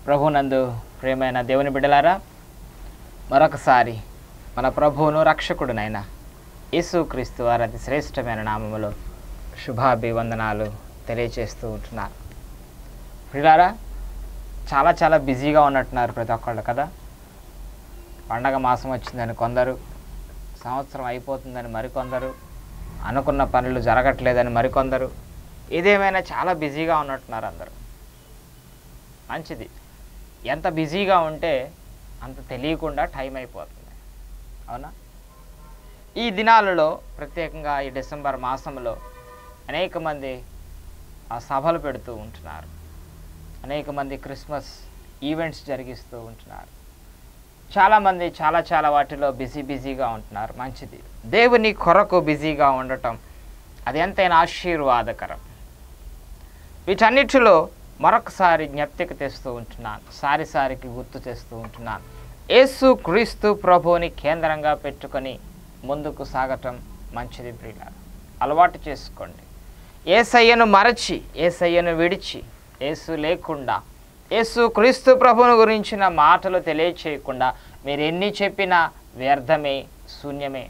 ప్రభునందు ప్రేమైన దేవుని బిడ్డలారా మరొకసారి మన ప్రభువును రక్షకుడునైన యేసుక్రీస్తు వారి అతి శ్రేష్టమైన నామములో శుభాభివందనాలు తెలియచేస్తూ ఉంటున్నాను ప్రియులారా చాలా చాలా బిజీగా ఉన్నట్టున్నారు ప్రతి ఒక్కళ్ళు కదా పండగ మాసం వచ్చిందని కొందరు సంవత్సరం అయిపోతుందని మరికొందరు అనుకున్న పనులు జరగట్లేదని మరికొందరు ఇదేమైనా చాలా బిజీగా ఉన్నట్టున్నారు అందరూ మంచిది ఎంత బిజీగా ఉంటే అంత తెలియకుండా టైం అయిపోతుంది అవునా ఈ దినాలలో ప్రత్యేకంగా ఈ డిసెంబర్ మాసంలో అనేక మంది ఆ సభలు పెడుతూ ఉంటున్నారు అనేక మంది క్రిస్మస్ ఈవెంట్స్ జరిగిస్తూ ఉంటున్నారు చాలామంది చాలా చాలా వాటిలో బిజీ బిజీగా ఉంటున్నారు మంచిది దేవుని కొరకు బిజీగా ఉండటం అది ఎంతైనా ఆశీర్వాదకరం వీటన్నిటిలో మరొకసారి జ్ఞప్తికి తెస్తూ ఉంటున్నాను సారి సారికి గుర్తు చేస్తూ ఉంటున్నాను యేసు క్రీస్తు ప్రభువుని కేంద్రంగా పెట్టుకొని ముందుకు సాగటం మంచిది ప్రియులారా అలవాటు చేసుకోండి ఏసయ్యను మరచి ఏసయ్యను విడిచి యేసు లేకుండా యేసు క్రీస్తు ప్రభువుని గురించిన మాటలు తెలియచేయకుండా మీరు ఎన్ని చెప్పినా వ్యర్థమే శూన్యమే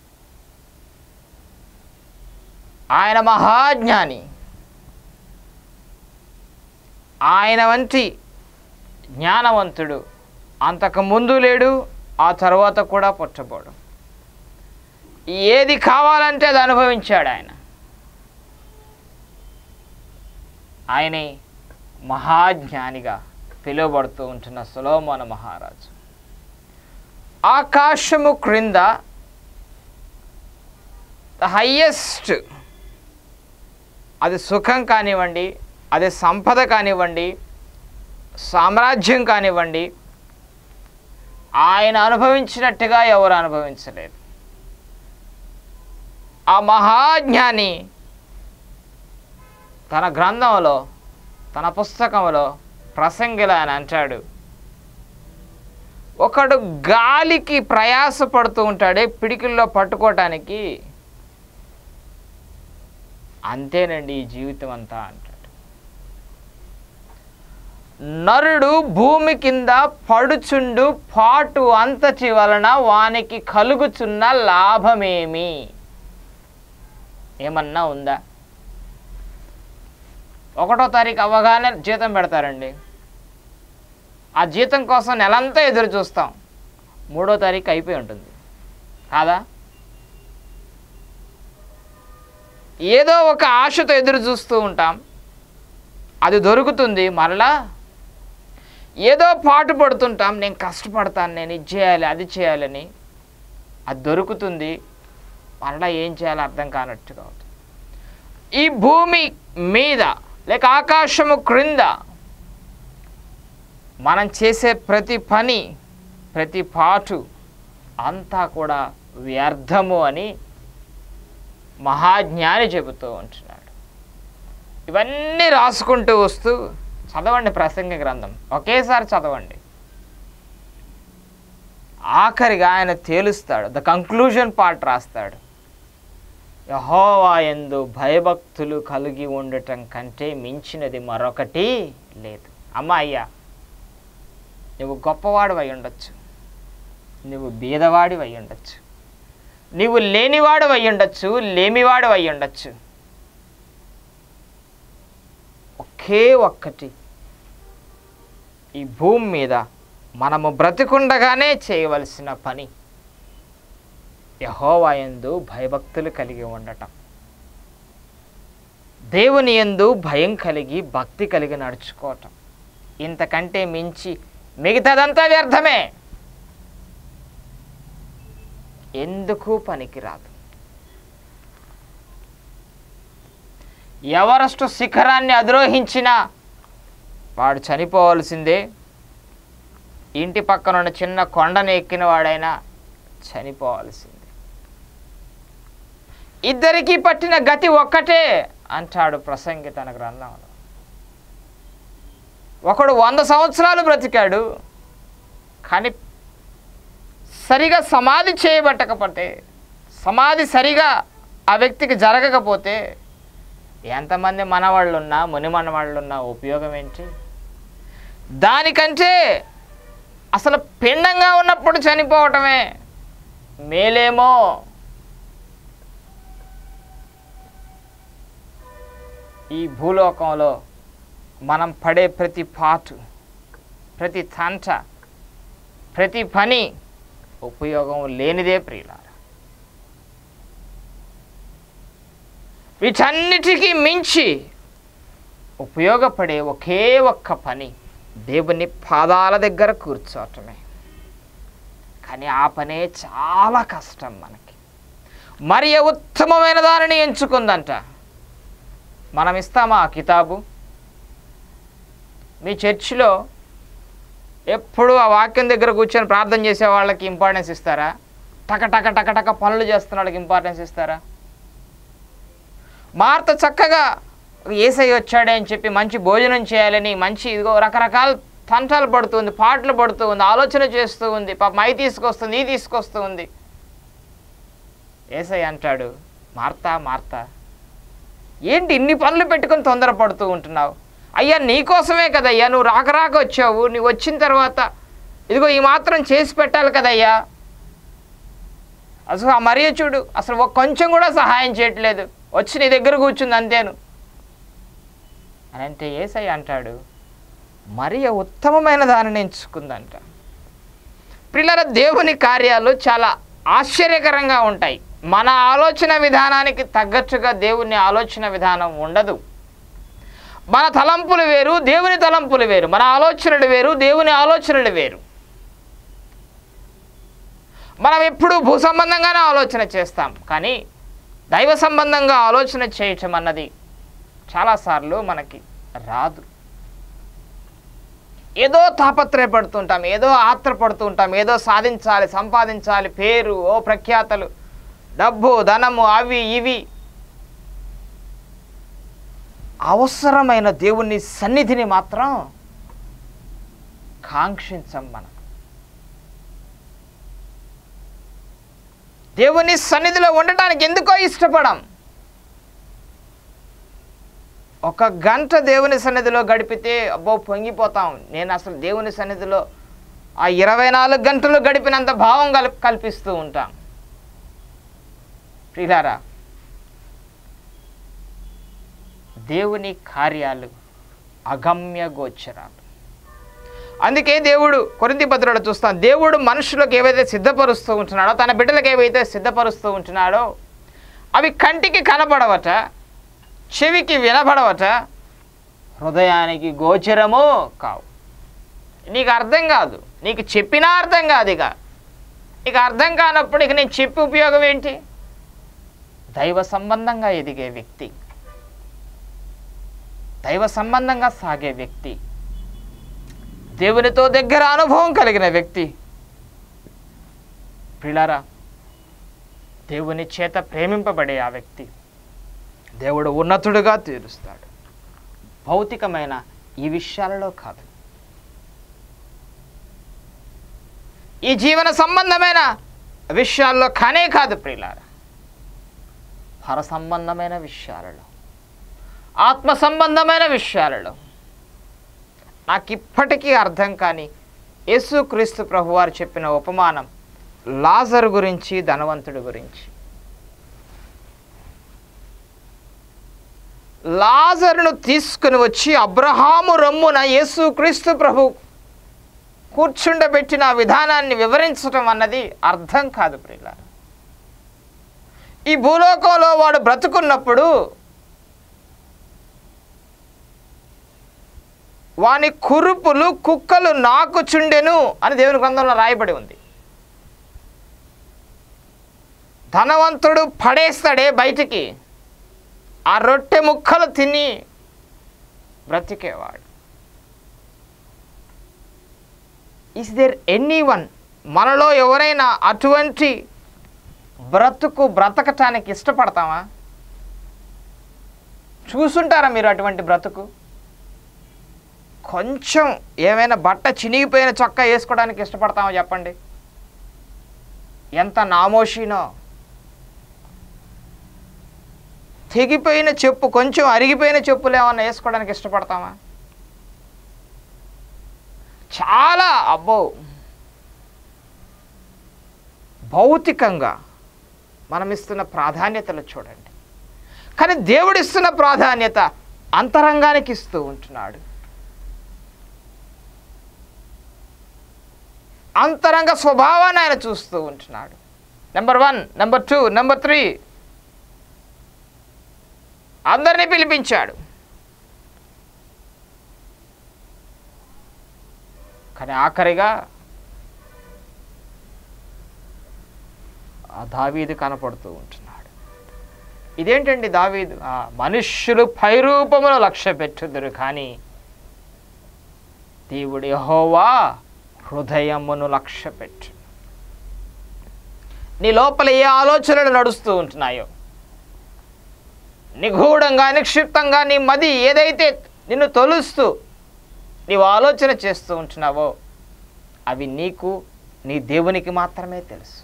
ఆయన మహాజ్ఞాని ఆయన వంటి జ్ఞానవంతుడు అంతకు ముందు లేడు ఆ తర్వాత కూడా పుట్టబోడు ఏది కావాలంటే అది అనుభవించాడు ఆయన ఆయనే మహాజ్ఞానిగా పిలువబడుతూ ఉంటున్న సులోమోన మహారాజు ఆకాశము క్రింద ద హయ్యెస్ట్ అది సుఖం కానివ్వండి అది సంపద కానివ్వండి సామ్రాజ్యం కానివ్వండి ఆయన అనుభవించినట్టుగా ఎవరు అనుభవించలేదు ఆ మహాజ్ఞాని తన గ్రంథంలో తన పుస్తకంలో ప్రసంగిలా అని అంటాడు ఒకడు గాలికి ప్రయాసపడుతూ ఉంటాడే పిడికిల్లో పట్టుకోవటానికి అంతేనండి ఈ జీవితం అంతా అంటాడు నరుడు భూమి కింద పడుచుండు పాటు అంతటి వలన వానికి కలుగుచున్న లాభమేమి ఏమన్నా ఉందా ఒకటో తారీఖు అవ్వగానే జీతం పెడతారండి ఆ జీతం కోసం నెలంతా ఎదురు చూస్తాం మూడో తారీఖు అయిపోయి ఉంటుంది కాదా ఏదో ఒక ఆశతో ఎదురు చూస్తూ ఉంటాం అది దొరుకుతుంది మరలా ఏదో పాటు పడుతుంటాం నేను కష్టపడతాను నేను ఇది చేయాలి అది చేయాలని అది దొరుకుతుంది మరలా ఏం చేయాలో అర్థం కానట్టుగా అవుతుంది ఈ భూమి మీద లేక ఆకాశము క్రింద మనం చేసే ప్రతి పని ప్రతి పాటు అంతా కూడా వ్యర్థము అని మహాజ్ఞాని చెబుతూ ఉంటున్నాడు ఇవన్నీ రాసుకుంటూ వస్తూ చదవండి ప్రసంగ గ్రంథం ఒకేసారి చదవండి ఆఖరిగా ఆయన తేలుస్తాడు ద కంక్లూజన్ పార్ట్ రాస్తాడు యహోవా ఎందు భయభక్తులు కలిగి ఉండటం కంటే మించినది మరొకటి లేదు అమ్మ అయ్యా నువ్వు గొప్పవాడు అయి ఉండొచ్చు నువ్వు బీదవాడి అయి ఉండొచ్చు నీవు లేనివాడు అయి ఉండొచ్చు లేమివాడు అయి ఉండొచ్చు ఒకే ఒక్కటి ఈ భూమి మీద మనము బ్రతికుండగానే చేయవలసిన పని యహోవా యందు భయభక్తులు కలిగి ఉండటం దేవుని యందు భయం కలిగి భక్తి కలిగి నడుచుకోవటం ఇంతకంటే మించి మిగతాదంతా వ్యర్థమే ఎందుకు పనికిరాదు ఎవరెస్ట్ శిఖరాన్ని అధిరోహించినా వాడు చనిపోవలసిందే ఇంటి పక్కన ఉన్న చిన్న కొండను ఎక్కిన వాడైనా చనిపోవాల్సిందే ఇద్దరికీ పట్టిన గతి ఒక్కటే అంటాడు ప్రసంగి తన గ్రంథంలో ఒకడు వంద సంవత్సరాలు బ్రతికాడు కానీ సరిగా సమాధి చేయబట్టకపోతే సమాధి సరిగా ఆ వ్యక్తికి జరగకపోతే ఎంతమంది మనవాళ్ళు ఉన్నా ముని మనవాళ్ళు ఉన్నా ఉపయోగం ఏంటి దానికంటే అసలు పిండంగా ఉన్నప్పుడు చనిపోవటమే మేలేమో ఈ భూలోకంలో మనం పడే ప్రతి పాటు ప్రతి తంట ప్రతి పని ఉపయోగం లేనిదే ప్రియులార వీటన్నిటికీ మించి ఉపయోగపడే ఒకే ఒక్క పని దేవుని పాదాల దగ్గర కూర్చోవటమే కానీ ఆ పనే చాలా కష్టం మనకి మరి ఉత్తమమైన దానిని ఎంచుకుందంట మనం ఇస్తామా ఆ కితాబు మీ చర్చిలో ఎప్పుడు ఆ వాక్యం దగ్గర కూర్చొని ప్రార్థన చేసే వాళ్ళకి ఇంపార్టెన్స్ ఇస్తారా టక టక టక టక పనులు చేస్తున్న వాళ్ళకి ఇంపార్టెన్స్ ఇస్తారా మార్త చక్కగా ఏసై వచ్చాడే అని చెప్పి మంచి భోజనం చేయాలని మంచి ఇదిగో రకరకాల తంటాలు పడుతుంది పాటలు పడుతూ ఉంది ఆలోచన చేస్తూ ఉంది పాపం అవి తీసుకొస్తుంది ఇది తీసుకొస్తూ ఉంది ఏసై అంటాడు మార్తా మార్తా ఏంటి ఇన్ని పనులు పెట్టుకొని తొందరపడుతూ ఉంటున్నావు అయ్యా నీకోసమే కదయ్యా నువ్వు రాక రాక వచ్చావు నువ్వు వచ్చిన తర్వాత ఇదిగో ఈ మాత్రం చేసి పెట్టాలి కదయ్యా అసలు ఆ మరియ చూడు అసలు ఒక కొంచెం కూడా సహాయం చేయట్లేదు వచ్చి నీ దగ్గర కూర్చుంది అంతేను అని అంటే ఏసై అంటాడు మరియ ఉత్తమమైన దానిని ఎంచుకుందంట పిల్లల దేవుని కార్యాలు చాలా ఆశ్చర్యకరంగా ఉంటాయి మన ఆలోచన విధానానికి తగ్గట్టుగా దేవుని ఆలోచన విధానం ఉండదు మన తలంపులు వేరు దేవుని తలంపులు వేరు మన ఆలోచనలు వేరు దేవుని ఆలోచనలు వేరు మనం ఎప్పుడూ భూ సంబంధంగానే ఆలోచన చేస్తాం కానీ దైవ సంబంధంగా ఆలోచన చేయటం అన్నది చాలాసార్లు మనకి రాదు ఏదో తాపత్రయపడుతుంటాం ఏదో ఆత్రపడుతూ ఉంటాం ఏదో సాధించాలి సంపాదించాలి పేరు ఓ ప్రఖ్యాతలు డబ్బు ధనము అవి ఇవి అవసరమైన దేవుని సన్నిధిని మాత్రం కాంక్షించం మనం దేవుని సన్నిధిలో ఉండటానికి ఎందుకో ఇష్టపడం ఒక గంట దేవుని సన్నిధిలో గడిపితే అబ్బో పొంగిపోతాం నేను అసలు దేవుని సన్నిధిలో ఆ ఇరవై నాలుగు గంటలు గడిపినంత భావం కల్ కల్పిస్తూ ఉంటాం ప్రియులారా దేవుని కార్యాలు అగమ్య గోచరాలు అందుకే దేవుడు కొరింది పత్రుడు చూస్తాం దేవుడు మనుషులకు ఏవైతే సిద్ధపరుస్తూ ఉంటున్నాడో తన బిడ్డలకు ఏవైతే సిద్ధపరుస్తూ ఉంటున్నాడో అవి కంటికి కనపడవట చెవికి వినపడవట హృదయానికి గోచరమో కావు నీకు అర్థం కాదు నీకు చెప్పినా అర్థం కాదు ఇక నీకు అర్థం కానప్పుడు ఇక నేను చెప్పి ఉపయోగం ఏంటి దైవ సంబంధంగా ఎదిగే వ్యక్తి దైవ సంబంధంగా సాగే వ్యక్తి దేవునితో దగ్గర అనుభవం కలిగిన వ్యక్తి పిల్లరా దేవుని చేత ప్రేమింపబడే ఆ వ్యక్తి దేవుడు ఉన్నతుడుగా తీరుస్తాడు భౌతికమైన ఈ విషయాలలో కాదు ఈ జీవన సంబంధమైన విషయాల్లో కానే కాదు ప్రియులారా పర సంబంధమైన విషయాలలో ఆత్మ సంబంధమైన విషయాలలో నాకు ఇప్పటికీ అర్థం కాని యేసుక్రీస్తు ప్రభువారు చెప్పిన ఉపమానం లాజరు గురించి ధనవంతుడి గురించి లాజరును తీసుకుని వచ్చి అబ్రహాము రమ్మున యేసుక్రీస్తు ప్రభు కూర్చుండబెట్టిన ఆ విధానాన్ని వివరించడం అన్నది అర్థం కాదు ప్రియుల ఈ భూలోకంలో వాడు బ్రతుకున్నప్పుడు వాని కురుపులు కుక్కలు నాకుచుండెను అని దేవుని గ్రంథంలో రాయబడి ఉంది ధనవంతుడు పడేస్తాడే బయటికి ఆ రొట్టె ముక్కలు తిని బ్రతికేవాడు ఇస్ దేర్ ఎనీ వన్ మనలో ఎవరైనా అటువంటి బ్రతుకు బ్రతకటానికి ఇష్టపడతామా చూసుంటారా మీరు అటువంటి బ్రతుకు కొంచెం ఏమైనా బట్ట చినిగిపోయిన చొక్కా వేసుకోవడానికి ఇష్టపడతామో చెప్పండి ఎంత నామోషీనో తెగిపోయిన చెప్పు కొంచెం అరిగిపోయిన చెప్పులు ఏమన్నా వేసుకోవడానికి ఇష్టపడతామా చాలా అబ్బో భౌతికంగా మనం ఇస్తున్న ప్రాధాన్యతలు చూడండి కానీ దేవుడు ఇస్తున్న ప్రాధాన్యత అంతరంగానికి ఇస్తూ ఉంటున్నాడు అంతరంగ స్వభావాన్ని ఆయన చూస్తూ ఉంటున్నాడు number one number two number three అందరినీ పిలిపించాడు కానీ ఆఖరిగా ఆ దావీదు కనపడుతూ ఉంటున్నాడు ఇదేంటండి దావీదు ఆ మనుష్యులు పైరూపమును లక్ష్య పెట్టుదురు కానీ దేవుడి యెహోవా హృదయమును లక్ష్య పెట్టు నీ లోపల ఏ ఆలోచనలు నడుస్తూ ఉంటున్నాయో నిగూఢంగా నిక్షిప్తంగా నీ మది ఏదైతే నిన్ను తొలుస్తూ నీవు ఆలోచన చేస్తూ ఉంటున్నావో అవి నీకు నీ దేవునికి మాత్రమే తెలుసు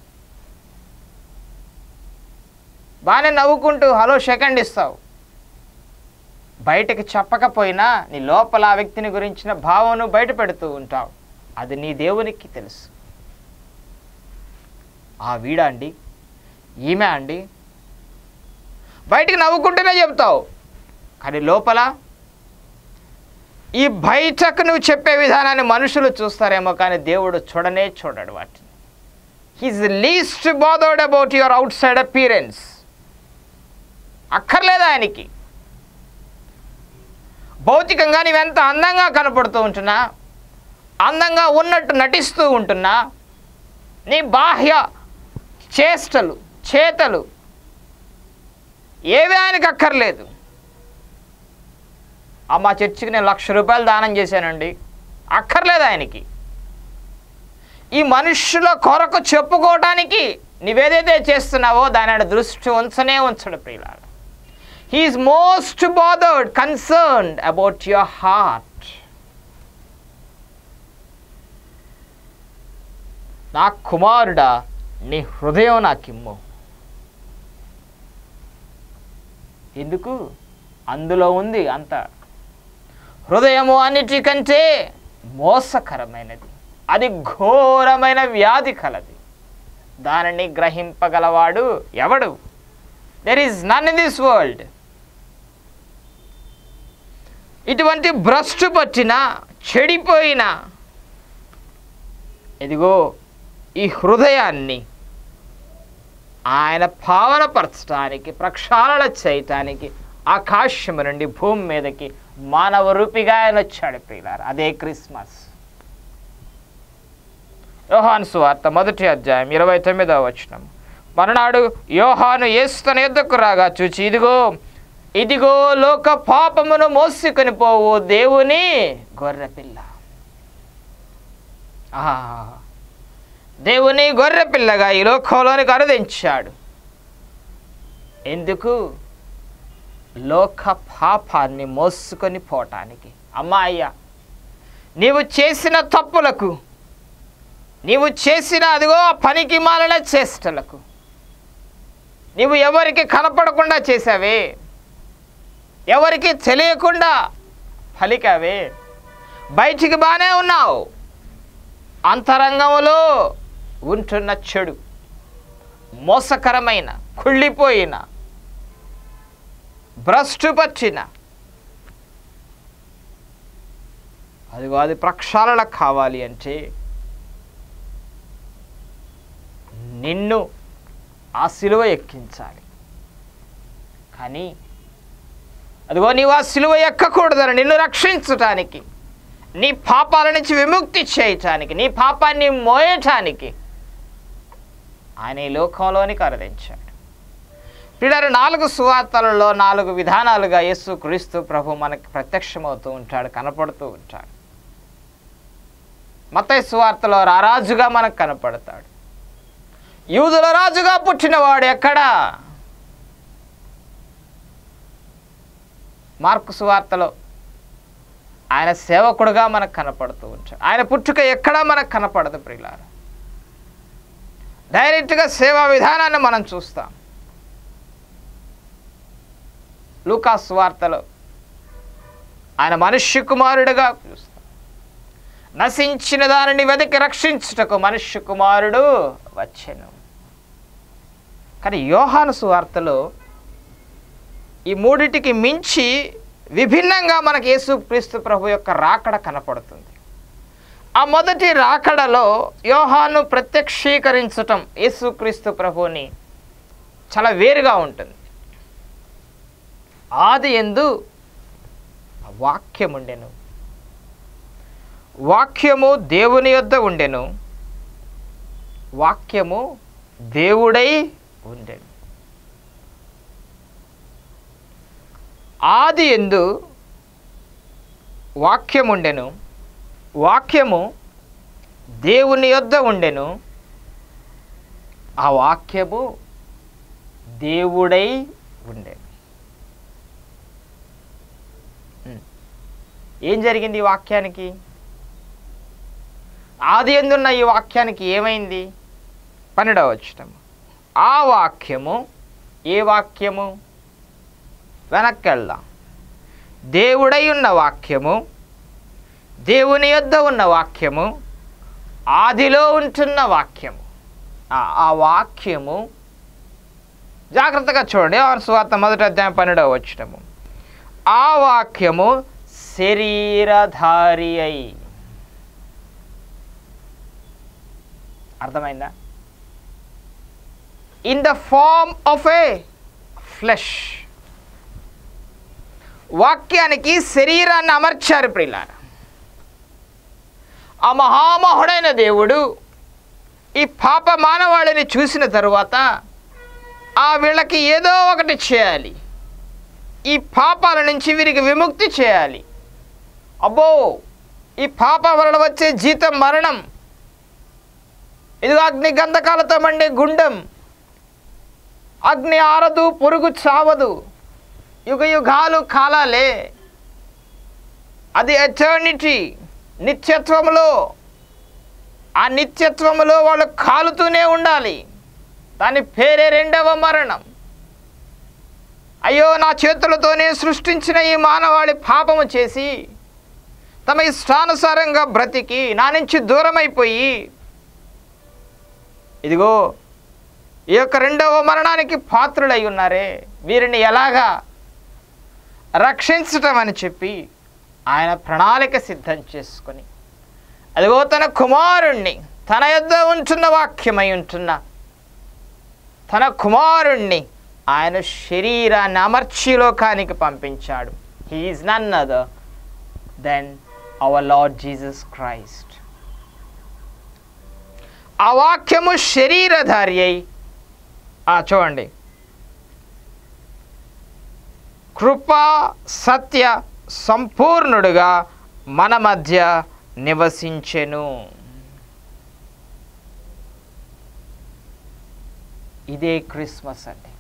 బాగానే నవ్వుకుంటూ హలో సెకండ్ ఇస్తావు బయటకి చెప్పకపోయినా నీ లోపల ఆ వ్యక్తిని గురించిన భావను బయట పెడుతూ ఉంటావు అది నీ దేవునికి తెలుసు ఆ వీడా అండి ఈమె అండి బయటికి నవ్వుకుంటూనే చెప్తావు కానీ లోపల ఈ బయటకు నువ్వు చెప్పే విధానాన్ని మనుషులు చూస్తారేమో కానీ దేవుడు చూడనే చూడడు వాటిని he's least bothered about your outside appearance అక్కర్లేదు ఆయనకి భౌతికంగా నీవెంత అందంగా కనపడుతూ ఉంటున్నా అందంగా ఉన్నట్టు నటిస్తూ ఉంటున్నా నీ బాహ్య చేష్టలు చేతలు ఏవి ఆయనకు అక్కర్లేదు ఆ మా చర్చికి నేను లక్ష రూపాయలు దానం చేశానండి అక్కర్లేదు ఆయనకి ఈ మనుష్యుల కొరకు చెప్పుకోవటానికి నీవేదైతే చేస్తున్నావో దాని ఆయన దృష్టి ఉంచనే ఉంచడు ప్రియులారా he's most bothered concerned about your heart నా కుమారుడా నీ హృదయం నాకిమ్ము ఎందుకు అందులో ఉంది అంత హృదయము అన్నిటికంటే మోసకరమైనది అది ఘోరమైన వ్యాధి కలది దానిని గ్రహింపగలవాడు ఎవడు there is none in this world ఇటువంటి భ్రష్టు పట్టిన చెడిపోయిన ఇదిగో ఈ హృదయాన్ని ఆయన పావనపరచడానికి ప్రక్షాళన చేయటానికి ఆకాశము నుండి భూమి మీదకి మానవ రూపిగా ఆయన వచ్చాడు ప్రియులారు అదే క్రిస్మస్ యోహాను సువార్త మొదటి అధ్యాయం ఇరవై తొమ్మిదవ వచనం మరునాడు యోహాను యేస్తన యుద్ధకు రాగా చూచి ఇదిగో ఇదిగో లోక పాపమును మోసుకొని పోవు దేవుని గొర్రెపిల్ల ఆహా దేవుని గొర్రె పిల్లగా ఈ లోకంలోనికి అనుదించాడు ఎందుకు లోక పాపాన్ని మోసుకొని పోవటానికి అమ్మాయ్య నీవు చేసిన తప్పులకు నీవు చేసిన అదిగో ఆ పనికి మాలిన చేష్టలకు నీవు ఎవరికి కనపడకుండా చేసావే ఎవరికి తెలియకుండా పలికావే బయటికి బాగానే ఉన్నావు అంతరంగంలో ఉంటున్న చెడు మోసకరమైన కుళ్ళిపోయిన భ్రష్టు పట్టిన అదిగో అది ప్రక్షాళన కావాలి అంటే నిన్ను ఆ సిలువ ఎక్కించాలి కానీ అదిగో నీవు ఆ సిలువ ఎక్కకూడదని నిన్ను రక్షించటానికి నీ పాపాల నుంచి విముక్తి చేయటానికి నీ పాపాన్ని మోయటానికి ఆయన ఈ లోకంలోనికి అరదించాడు పిల్లలు నాలుగు సువార్తలలో నాలుగు విధానాలుగా యేసు క్రీస్తు ప్రభు మనకి ప్రత్యక్షమవుతూ ఉంటాడు కనపడుతూ ఉంటాడు మత్తయి సువార్తలో రారాజుగా మనకు కనపడతాడు యూదుల రాజుగా పుట్టినవాడు ఎక్కడా మార్కు సువార్తలో ఆయన సేవకుడుగా మనకు కనపడుతూ ఉంటాడు ఆయన పుట్టుక ఎక్కడా మనకు కనపడదు ప్రియులారా డైరెక్ట్గా సేవా విధానాన్ని మనం చూస్తాం లూకాస్ వార్తలో ఆయన మనుష్య కుమారుడిగా చూస్తాం నశించిన దానిని వెతికి రక్షించుటకు మనుష్య కుమారుడు వచ్చెను కానీ యోహాను సువార్తలో ఈ మూడిటికి మించి విభిన్నంగా మనకి యేసుక్రీస్తు ప్రభు యొక్క రాకడ కనపడుతుంది ఆ మొదటి రాకడలో యోహాను ప్రత్యక్షీకరించటం యేసుక్రీస్తు ప్రభుని చాలా వేరుగా ఉంటుంది ఆది ఎందు వాక్యం ఉండెను వాక్యము దేవుని యొద్ద ఉండెను వాక్యము దేవుడై ఉండెను ఆది ఎందు వాక్యం ఉండెను వాక్యము దేవుని యొద్ద ఉండెను ఆ వాక్యము దేవుడై ఉండెను ఉమ్. ఏం జరిగింది ఈ వాక్యానికి ఆది ఎందున్న ఈ వాక్యానికి ఏమైంది పన్నెండవ వచ్చటము ఆ వాక్యము ఏ వాక్యము వెనక్కి వెళ్దాం దేవుడై ఉన్న వాక్యము దేవుని యొద్ద ఉన్న వాక్యము ఆదిలో ఉంటున్న వాక్యము ఆ- ఆ వాక్యము జాగ్రత్తగా చూడండి యోహాను సువార్త మొదటి అధ్యాయం పన్నెండవ వచ్చటము ఆ వాక్యము శరీరధారి అయి అర్థమైందా in the form of a flesh వాక్యానికి శరీరాన్ని అమర్చారు ప్రిలారా ఆ మహామహుడైన దేవుడు ఈ పాప మానవాళిని చూసిన తరువాత ఆ వీళ్ళకి ఏదో ఒకటి చేయాలి ఈ పాపాల నుంచి వీరికి విముక్తి చేయాలి అబ్బో ఈ పాప వలన వచ్చే జీతం మరణం ఇదిగో అగ్ని గంధకాలతో మండే గుండం అగ్ని ఆరదు పురుగు చావదు యుగ యుగాలు కాలాలే అది ఎటర్నిటీ నిత్యత్వములో ఆ నిత్యత్వములో వాళ్ళు కాలుతూనే ఉండాలి దాని పేరే రెండవ మరణం అయ్యో నా చేతులతోనే సృష్టించిన ఈ మానవాళి పాపము చేసి తమ ఇష్టానుసారంగా బ్రతికి నా నుంచి దూరమైపోయి ఇదిగో ఈ యొక్క రెండవ మరణానికి పాత్రులై ఉన్నారే వీరిని ఎలాగా రక్షించటం అని చెప్పి ఆయన ప్రణాళిక సిద్ధం చేసుకొని అదిగో తన కుమారుణ్ణి తన యొద్ద ఉంటున్న వాక్యమై ఉంటున్న తన కుమారుణ్ణి ఆయన శరీరాన్ని అమర్చి లోకానికి పంపించాడు he's none other than our lord Jesus Christ ఆ వాక్యము శరీరధారి అయి ఆ, చూడండి కృప సత్య సంపూర్ణుడుగా మన మధ్య నివసించెను ఇదే క్రిస్మస్ అండి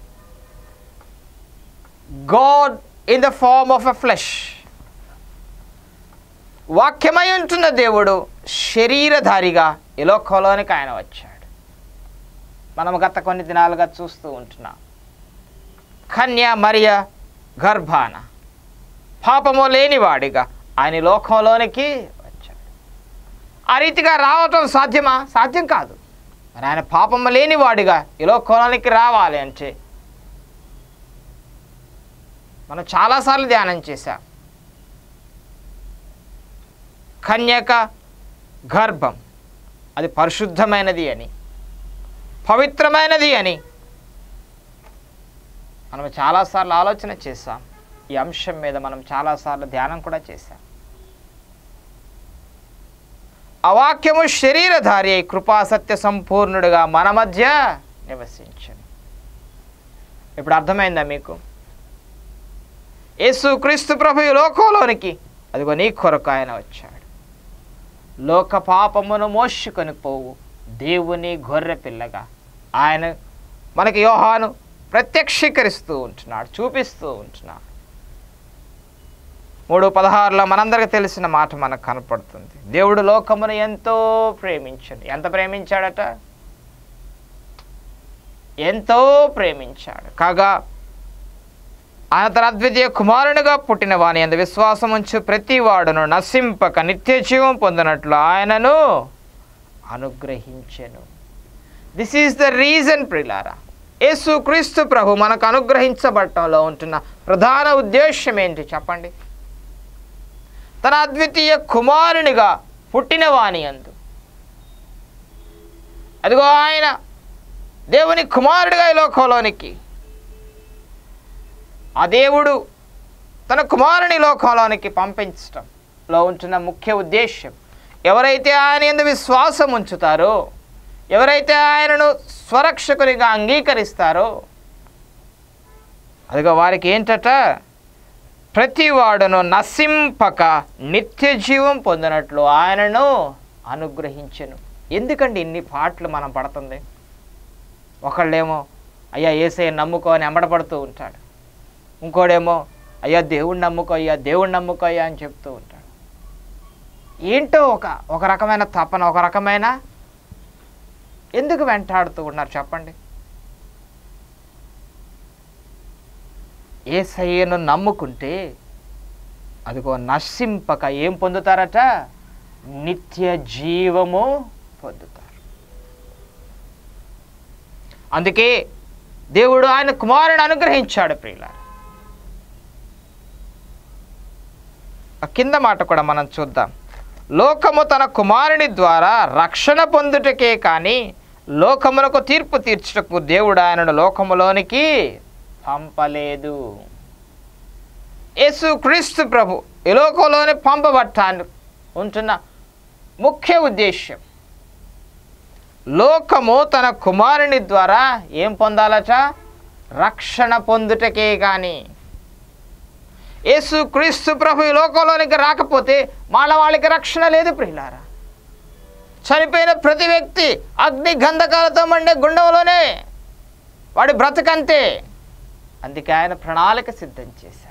God in the form of a flesh వాక్యమై ఉంటున్న దేవుడు శరీరధారిగా ఈ లోకంలోనికి ఆయన వచ్చాడు మనం గత కొన్ని దినాలుగా చూస్తూ ఉంటున్నాం కన్య మరియ గర్భాన పాపము లేనివాడిగా ఆయన ఈ లోకంలోనికి వచ్చాడు ఆ రీతిగా రావటం సాధ్యమా సాధ్యం కాదు మరి ఆయన పాపము లేనివాడిగా ఈ లోకంలోనికి రావాలి అంటే మనం చాలాసార్లు ధ్యానం చేశాం కన్యక గర్భం అది పరిశుద్ధమైనది అని పవిత్రమైనది అని మనం చాలాసార్లు ఆలోచన చేశాం ఈ అంశం మీద మనం చాలాసార్లు ధ్యానం కూడా చేశాం అవాక్యము శరీరధారి అయి కృపాసత్య సంపూర్ణుడుగా మన మధ్య నివసించను ఇప్పుడు అర్థమైందా మీకు యేసు క్రీస్తు ప్రభు ఈ లోకంలోనికి అదిగో నీ కొరకు ఆయన వచ్చాడు లోక పాపమును మోసుకొని పోవు దేవుని గొర్రె పిల్లగా ఆయన మనకి యోహాను ప్రత్యక్షీకరిస్తూ ఉంటున్నాడు చూపిస్తూ ఉంటున్నాడు మూడు పదహారులో మనందరికి తెలిసిన మాట మనకు కనపడుతుంది దేవుడు లోకమును ఎంతో ప్రేమించాడు ఎంత ప్రేమించాడట ఎంతో ప్రేమించాడు కాగా ఆయన తన అద్వితీయ కుమారునిగా పుట్టిన వాని అందు విశ్వాసం ఉంచు ప్రతి వాడును నశింపక నిత్య జీవం పొందినట్లు ఆయనను అనుగ్రహించెను దిస్ ఈజ్ ద రీజన్ ప్రిలారా యేసు క్రీస్తు ప్రభు మనకు అనుగ్రహించబడటంలో ఉంటున్న ప్రధాన ఉద్దేశం ఏంటి చెప్పండి తన అద్వితీయ కుమారునిగా పుట్టిన వాని అందు అదిగో ఆయన దేవుని కుమారుడిగా ఈ లోకంలోనికి ఆ దేవుడు తన కుమారుని లోకంలోనికి పంపించటంలో ఉంటున్న ముఖ్య ఉద్దేశం ఎవరైతే ఆయన ఎందు విశ్వాసం ఉంచుతారో ఎవరైతే ఆయనను స్వరక్షకునిగా అంగీకరిస్తారో అదిగో వారికి ఏంటట ప్రతి వాడును నశింపక నిత్య జీవం పొందినట్లు ఆయనను అనుగ్రహించెను ఎందుకండి ఇన్ని పాటలు మనం పడుతుంది ఒకళ్ళేమో అయ్యా ఏసయ్య నమ్ముకో అని ఎంబడపడుతూ ఉంటాడు ఇంకోడేమో అయ్యా దేవుణ్ణి నమ్ముకో అయ్యా దేవుణ్ణి నమ్ముకో అయ్యా అని చెప్తూ ఉంటాడు ఏంటో ఒక ఒక రకమైన తపన ఒక రకమైన ఎందుకు వెంటాడుతూ ఉన్నారు చెప్పండి ఏసయ్యను నమ్ముకుంటే అదిగో నశింపక ఏం పొందుతారట నిత్య జీవము పొందుతారు అందుకే దేవుడు ఆయన కుమారుని అనుగ్రహించాడు ప్రియుల ఆ కింద మాట కూడా మనం చూద్దాం లోకము తన కుమారుని ద్వారా రక్షణ పొందుటకే కానీ లోకములకు తీర్పు తీర్చుటకు దేవుడు ఆయనను లోకములోనికి పంపలేదు యేసు క్రీస్తు ప్రభు ఈ లోకంలోనే పంపబట్టాను ఉంటున్న ముఖ్య ఉద్దేశ్యం లోకము తన కుమారుని ద్వారా ఏం పొందాలట రక్షణ పొందుటకే కానీ యేసు క్రీస్తు ప్రభు ఈ లోకంలోనికి రాకపోతే మానవాళికి రక్షణ లేదు ప్రియులారా చనిపోయిన ప్రతి వ్యక్తి అగ్ని గంధకాలతో మండే గుండంలోనే వాడి బ్రతకంతే అందుకే ఆయన ప్రణాళిక సిద్ధం చేశాడు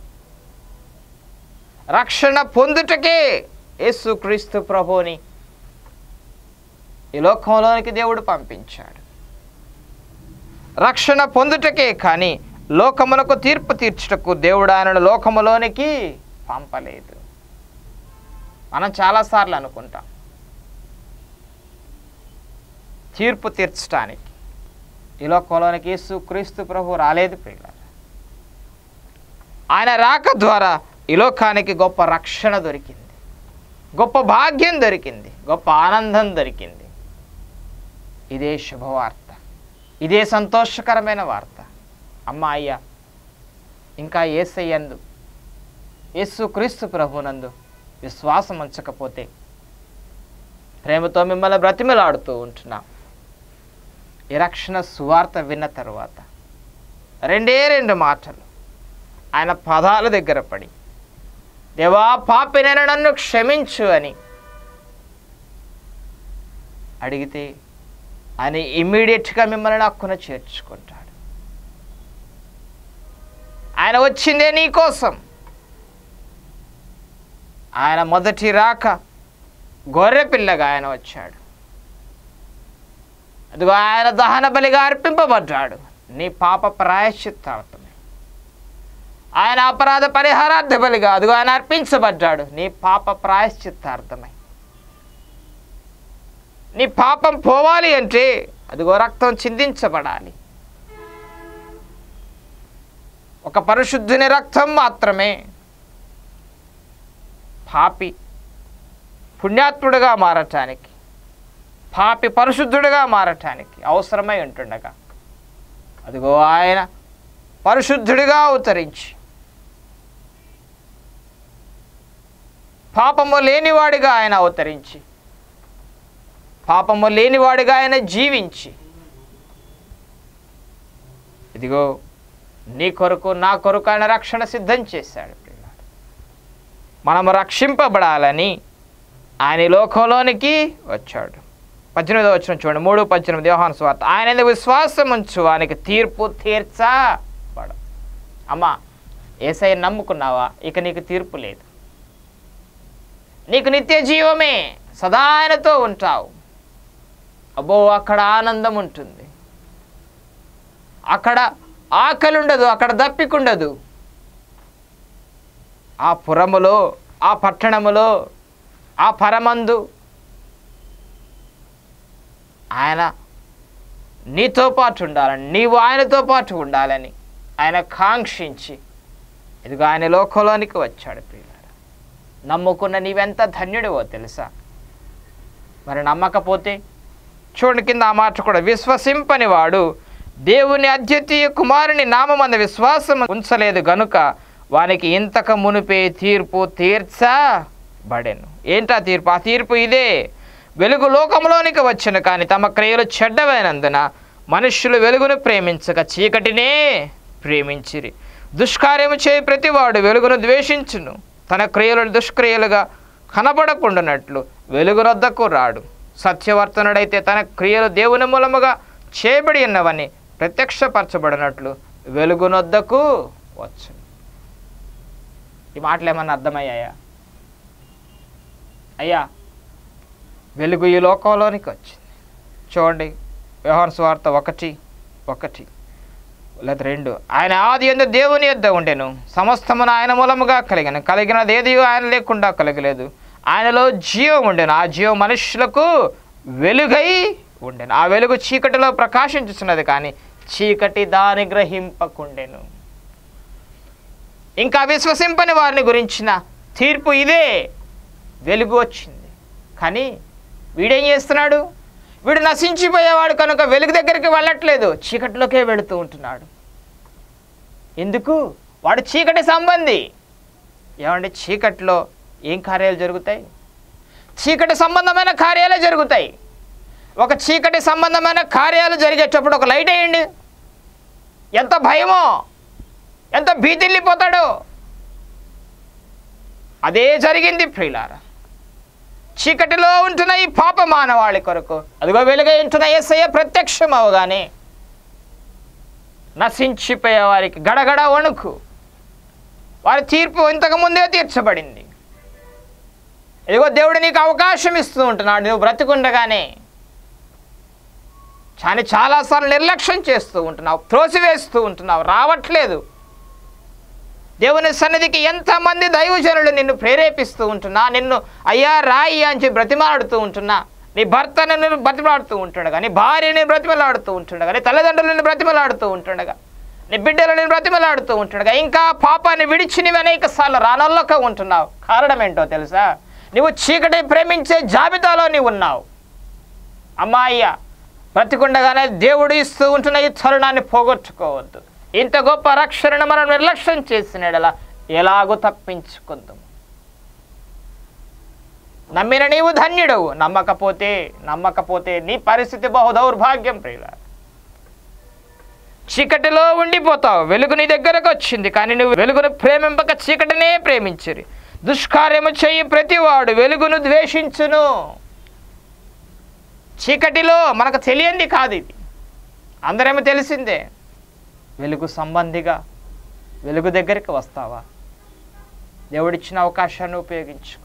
రక్షణ పొందుటకే యేసు క్రీస్తు ప్రభుని ఈ లోకంలోనికి దేవుడు పంపించాడు రక్షణ పొందుటకే కానీ లోకములకు తీర్పు తీర్చుటకు దేవుడు ఆయనను లోకములోనికి పంపలేదు మనం చాలాసార్లు అనుకుంటాం తీర్పు తీర్చడానికి ఈ లోకంలోనికి యేసు క్రీస్తు ప్రభు రాలేదు ప్రియులారా ఆయన రాక ద్వారా ఈ లోకానికి గొప్ప రక్షణ దొరికింది గొప్ప భాగ్యం దొరికింది గొప్ప ఆనందం దొరికింది ఇదే శుభవార్త ఇదే సంతోషకరమైన వార్త అమ్మ అయ్యా ఇంకా ఏసయ్యందు యేసు క్రీస్తు ప్రభునందు విశ్వాసం ఉంచకపోతే ప్రేమతో మిమ్మల్ని బ్రతిమలాడుతూ ఉంటున్నాం ఈ రక్షణ సువార్త విన్న తరువాత రెండే రెండు మాటలు ఆయన పదాల దగ్గర పడి దేవా పాపినైన నన్ను క్షమించు అని అడిగితే ఆయన ఇమ్మీడియట్గా మిమ్మల్ని హక్కున చేర్చుకుంటాడు ఆయన వచ్చిందే నీ కోసం ఆయన మొదటి రాక గొర్రె పిల్లగా ఆయన వచ్చాడు అదిగో ఆయన దహన బలిగా అర్పింపబడ్డాడు నీ పాప ప్రాయశ్చిత్తార్థమే ఆయన అపరాధ పరిహారార్థ బలిగా అదిగో ఆయన అర్పించబడ్డాడు నీ పాప ప్రాయశ్చిత్తార్థమై నీ పాపం పోవాలి అంటే అదిగో రక్తం చిందించబడాలి ఒక పరిశుద్ధుని రక్తం మాత్రమే పాపి పుణ్యాత్ముడుగా మారటానికి పాపి పరిశుద్ధుడిగా మారటానికి అవసరమై ఉంటుండగా అదిగో ఆయన పరిశుద్ధుడిగా అవతరించి పాపము లేనివాడిగా ఆయన అవతరించి పాపము లేనివాడిగా ఆయన జీవించి ఇదిగో నీ కొరకు నా కొరకు ఆయన రక్షణ సిద్ధం చేశాడు పిల్లాడు మనము రక్షింపబడాలని ఆయన ఈ లోకంలోనికి వచ్చాడు పద్దెనిమిదో వచ్చిన చూడండి మూడు పద్దెనిమిది యోహాను స్వార్త ఆయన మీద విశ్వాసం ఉంచు వానికి తీర్పు తీర్చబడ అమ్మా ఏసై నమ్ముకున్నావా ఇక నీకు తీర్పు లేదు నీకు నిత్య జీవమే సదా ఆయనతో ఉంటావు అబ్బో అక్కడ ఆనందం ఉంటుంది అక్కడ ఆకలి ఉండదు అక్కడ దప్పికుండదు ఆ పురములో ఆ పట్టణములో ఆ పరమందు ఆయన నీతో పాటు ఉండాలని నీవు ఆయనతో పాటు ఉండాలని ఆయన కాంక్షించి ఇదిగో ఆయన లోకంలోనికి వచ్చాడు ప్రియులారా నమ్ముకున్న నీవెంత ధన్యుడివో తెలుసా మరి నమ్మకపోతే చూడండి కింద ఆ మాట కూడా విశ్వసింపని వాడు దేవుని అద్వితీయ కుమారుని నామంద విశ్వాసం ఉంచలేదు గనుక వానికి ఇంతకు మునిపే తీర్పు తీర్చబడెను ఏంటా తీర్పు ఆ తీర్పు ఇదే వెలుగు లోకంలోనికి వచ్చును కానీ తమ క్రియలు చెడ్డవైనందున మనుష్యులు వెలుగును ప్రేమించక చీకటినే ప్రేమించిరి దుష్కార్యము చేయి ప్రతివాడు వెలుగును ద్వేషించును తన క్రియలు దుష్క్రియలుగా కనబడకుండానట్లు వెలుగునొద్దకు రాడు సత్యవర్తనుడైతే తన క్రియలు దేవుని మూలముగా చేయబడి ఉన్నవని ప్రత్యక్షపరచబడినట్లు వెలుగునొద్దకు వచ్చు ఈ మాటలు ఏమన్నా అర్థమయ్యాయా అయ్యా వెలుగు ఈ లోకంలోనికి వచ్చింది చూడండి వ్యవహార స్వార్థ ఒకటి ఒకటి లేదా రెండు ఆయన ఆది ఎందు దేవుని యొద్ద ఉండెను సమస్తమును ఆయన మూలముగా కలిగను కలిగినది ఏది ఆయన లేకుండా కలగలేదు ఆయనలో జీవం ఉండెను ఆ జీవం మనుషులకు వెలుగై ఉండెను ఆ వెలుగు చీకటిలో ప్రకాశించుతున్నది కానీ చీకటి దాని గ్రహింపకుండెను ఇంకా విశ్వసింపని వారిని గురించిన తీర్పు ఇదే వెలుగు వచ్చింది కానీ వీడేం చేస్తున్నాడు వీడు నశించిపోయేవాడు కనుక వెలుగు దగ్గరికి వెళ్ళట్లేదు చీకటిలోకే వెళుతూ ఉంటున్నాడు ఎందుకు వాడు చీకటి సంబంధి ఏమంటే చీకటిలో ఏం కార్యాలు జరుగుతాయి చీకటి సంబంధమైన కార్యాలే జరుగుతాయి ఒక చీకటి సంబంధమైన కార్యాలు జరిగేటప్పుడు ఒక లైట్ వేయండి ఎంత భయమో ఎంత భీతిల్లిపోతాడో అదే జరిగింది ప్రియులారా చీకటిలో ఉంటున్న ఈ పాప మానవాళి కొరకు అదిగో వెలుగై ఉంటున్న ఎస్ఐ ప్రత్యక్షం అవగానే నశించిపోయే వారికి గడగడ వణుకు వారి తీర్పు ఇంతకు ముందే తీర్చబడింది ఇదిగో దేవుడు నీకు అవకాశం ఇస్తూ ఉంటున్నాడు నువ్వు బ్రతికుండగానే కానీ చాలాసార్లు నిర్లక్ష్యం చేస్తూ ఉంటున్నావు త్రోసివేస్తూ ఉంటున్నావు రావట్లేదు దేవుని సన్నిధికి ఎంతమంది దైవజనులు నిన్ను ప్రేరేపిస్తూ ఉంటున్నా నిన్ను అయ్యా రాయి అని చెప్పి బ్రతిమాడుతూ ఉంటున్నా నీ భర్తను నిన్ను బ్రతిమాడుతూ ఉంటుండగా నీ భార్యని బ్రతిమలాడుతూ ఉంటుండగా నీ తల్లిదండ్రులను బ్రతిమలాడుతూ ఉంటుండగా నీ బిడ్డలను బ్రతిమలాడుతూ ఉంటుండగా ఇంకా పాపాన్ని విడిచి నీవు అనేక సార్లు రానల్లోక ఉంటున్నావు కారణం ఏంటో తెలుసా నువ్వు చీకటి ప్రేమించే జాబితాలో నీవు ఉన్నావు అమ్మాయ్య బ్రతికుండగానే దేవుడు ఇస్తూ ఉంటున్న ఈ తరుణాన్ని పోగొట్టుకోవద్దు ఇంత గొప్ప రక్షణను మనం నిర్లక్ష్యం చేసినడలా ఎలాగో తప్పించుకుందాం నమ్మిన నీవు ధన్యుడవు నమ్మకపోతే నమ్మకపోతే నీ పరిస్థితి బహు దౌర్భాగ్యం ప్రియుల చీకటిలో ఉండిపోతావు వెలుగు నీ దగ్గరకు వచ్చింది కానీ నువ్వు వెలుగును ప్రేమింపక చీకటినే ప్రేమించిరి దుష్కార్యము చెయ్యి ప్రతివాడు వెలుగును ద్వేషించును చీకటిలో మనకు తెలియంది కాదు ఇది అందరేమో తెలిసిందే వెలుగు సంబంధిగా వెలుగు దగ్గరికి వస్తావా దేవుడిచ్చిన అవకాశాన్ని ఉపయోగించుకో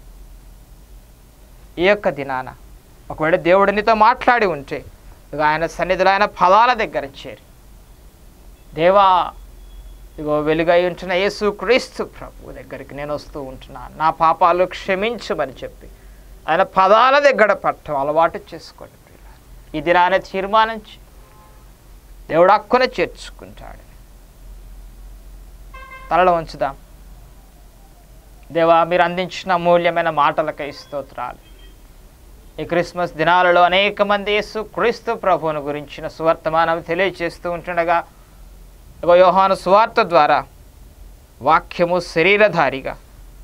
ఈ యొక్క దినాన ఒకవేళ దేవుడు నీతో మాట్లాడి ఉంటే ఇక ఆయన సన్నిధిలో ఆయన పదాల దగ్గర చేరి దేవా ఇగో వెలుగై ఉంటున్న యేసు క్రీస్తు ప్రభు దగ్గరికి నేను వస్తూ ఉంటున్నాను నా పాపాలు క్షమించమని చెప్పి ఆయన పదాల దగ్గర పట్టం అలవాటు చేసుకోండి ప్రియులారా. ఈ దినాన తీర్మానం చేయి. దేవుడు హక్కున చేర్చుకుంటాడు తలలో ఉంచుదాం దేవా మీరు అందించిన అమూల్యమైన మాటలకై స్తోత్రాలు ఈ క్రిస్మస్ దినాలలో అనేక మంది యేసు క్రీస్తు ప్రభువును గురించిన సువర్తమానం తెలియజేస్తూ ఉంటుండగా ఇగో యోహాను సువార్త ద్వారా వాక్యము శరీరధారిగా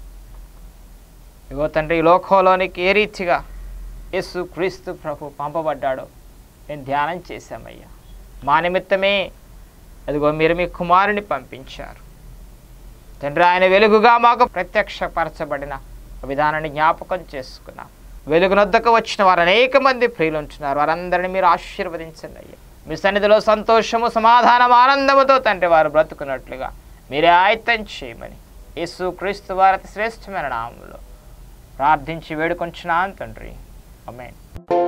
ఇగో తండ్రి ఈ లోకంలోనికి ఏ రీతిగా యేసు క్రీస్తు ప్రభు పంపబడ్డాడో నేను ధ్యానం చేశామయ్యా మా నిమిత్తమే అదిగో మీరు మీ కుమారుని పంపించారు తండ్రి ఆయన వెలుగుగా మాకు ప్రత్యక్షపరచబడిన విధానాన్ని జ్ఞాపకం చేసుకున్నాం వెలుగునొద్దకు వచ్చిన వారు అనేక మంది ప్రియులు ఉంటున్నారు వారందరినీ మీరు ఆశీర్వదించండి అయ్యా మీ సన్నిధిలో సంతోషము సమాధానం ఆనందముతో తండ్రి వారు బ్రతుకున్నట్లుగా మీరే ఆయత్తం చేయమని యేసు క్రీస్తు వారి శ్రేష్టమైన నామంలో ప్రార్థించి వేడుకొంచున్నాను తండ్రి అమ్మే